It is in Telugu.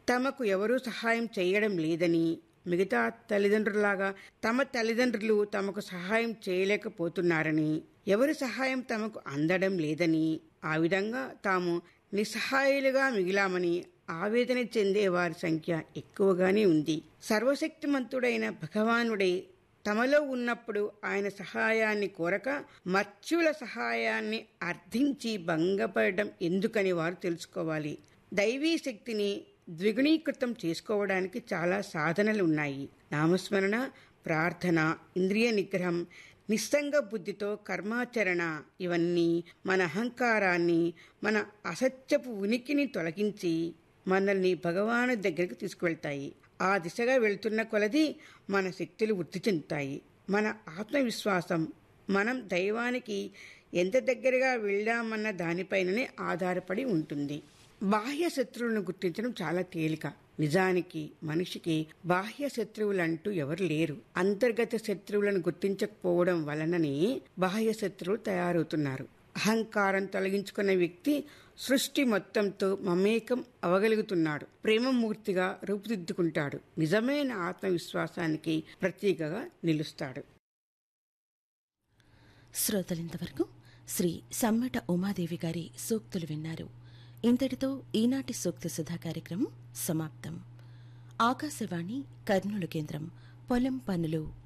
తమకు ఎవరూ సహాయం చేయడం లేదని మిగతా తల్లిదండ్రులాగా తమ తల్లిదండ్రులు తమకు సహాయం చేయలేకపోతున్నారని ఎవరి సహాయం తమకు అందడం లేదని ఆ విధంగా తాము నిస్సహాయులుగా మిగిలామని ఆవేదన చెందే వారి సంఖ్య ఎక్కువగానే ఉంది సర్వశక్తిమంతుడైన భగవానుడే తమలో ఉన్నప్పుడు ఆయన సహాయాన్ని కోరక మర్చుల సహాయాన్ని అర్థించి భంగపడడం ఎందుకని వారు తెలుసుకోవాలి దైవీ శక్తిని ద్విగుణీకృతం చేసుకోవడానికి చాలా సాధనలు ఉన్నాయి నామస్మరణ ప్రార్థన ఇంద్రియ నిగ్రహం నిస్సంగ బుద్ధితో కర్మాచరణ ఇవన్నీ మన అహంకారాన్ని మన అసత్యపు ఉనికిని తొలగించి మనల్ని భగవాను దగ్గరికి తీసుకువెళ్తాయి ఆ దిశగా వెళ్తున్న కొలది మన శక్తులు వృద్ధి చెందుతాయి మన ఆత్మవిశ్వాసం మనం దైవానికి ఎంత దగ్గరగా వెళ్ళామన్న దానిపైననే ఆధారపడి ఉంటుంది బాహ్య శత్రువులను గుర్తించడం చాలా తేలిక నిజానికి మనిషికి బాహ్య శత్రువులంటూ ఎవరు లేరు అంతర్గత శత్రువులను గుర్తించకపోవడం వలననే బాహ్య శత్రువులు తయారవుతున్నారు అహంకారం తొలగించుకున్న వ్యక్తి సృష్టి మొత్తంతో మమేకం అవగలుగుతున్నాడు ప్రేమమూర్తిగా రూపుదిద్దుకుంటాడు నిజమైన ఆత్మవిశ్వాసానికి ప్రతీకగా నిలుస్తాడు శ్రోతలింతవరకు శ్రీ సమ్మెట ఉమాదేవి గారి సూక్తులు విన్నారు ఇంతటితో ఈనాటి సూక్తి సుధా కార్యక్రమం సమాప్తం ఆకాశవాణి కర్నూలు కేంద్రం పొలం పనులు